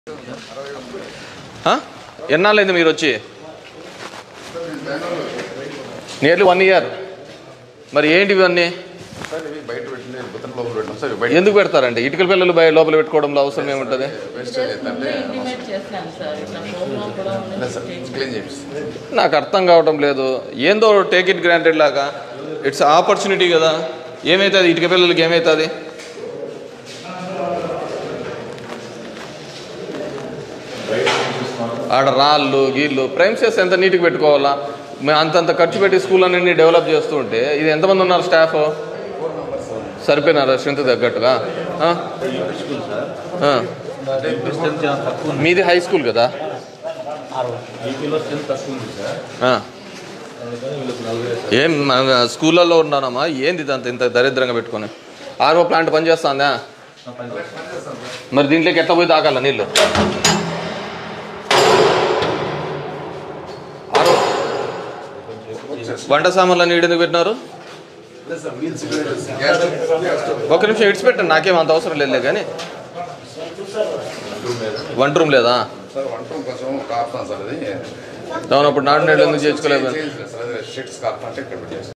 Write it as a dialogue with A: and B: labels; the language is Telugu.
A: ఆ? ఎన్నాళ్ళైంది మీరు వచ్చి నియర్లీ వన్ ఇయర్ మరి ఏంటి ఇవన్నీ
B: సార్ ఇవి బయట పెట్టింది బుత్తన లోపల పెట్టాం సార్ ఇవి బయట
A: ఎందుకు పెడతారండి ఇటుకల పిల్లలు బయ లోపల పెట్టుకోవడంలో అవసరం ఏముంటుంది
B: వేస్టేజ్ అవుతుంటే
C: ఇంటిమేట్ చేస్తాను సార్ ఇట్లా ప్రోగ్రామ్ కూడా
B: లేదు సార్ క్లీన్ చేపిస్తాం
A: నాకు అర్థం కావటం లేదు ఏందో టేక్ ఇట్ గ్రాంటెడ్ లాగా ఇట్స్ ఆపర్చునిటీ కదా ఏమవుతుంది ఇటుక పిల్లలకి ఏమవుతుంది ఆడ రాళ్ళు గీళ్ళు ప్రైమ్సెస్ ఎంత నీట్గా పెట్టుకోవాలా మేము అంతంత ఖర్చు పెట్టి స్కూల్ అన్ని డెవలప్ చేస్తూ ఉంటే ఇది ఎంతమంది ఉన్నారు స్టాఫ్ సరిపోయినారా స్ట్రెంత్ తగ్గట్టుగా ఆ? ఆ.
D: స్ట్రెంత్ చాలా తక్కువ ఉంది
A: మీది హై స్కూల్ కదా
D: ఏపీలో స్ట్రెంత్ తక్కువ ఉంది సార్
A: ఆ.
D: అందుకని వీళ్ళకి నలభై సార్
A: ఏం మన స్కూళ్ళల్లో ఉన్నానమ్మా ఏంది ఇదంత ఇంత దరిద్రంగా పెట్టుకొని ఆర్ఓ ప్లాంట్ పనిచేస్తుందా మరి దీంట్లోకి ఎట్లా పోయి తాగాల నీళ్ళు ఆర్ఓ వంట సామాన్లు అన్ని ఎందుకు పెట్టినారు
B: గ్యాస్ గ్యాస్ స్టవ్
A: ఒక నిమిషం ఇడిచి పెట్టండి నాకేం అంత అవసరం లేదులే కానీ వంట రూమ్ లేదా
B: సార్ వంట రూమ్ కొంచెం కార్పొన్ సార్ అది
A: అవును అప్పుడు నాటు నీళ్ళు ఎందుకు చేసుకోలేదు
B: చేయించలేదు సార్ అది షీట్స్ కార్పొన్ అంటే ఇక్కడ పెట్టేసి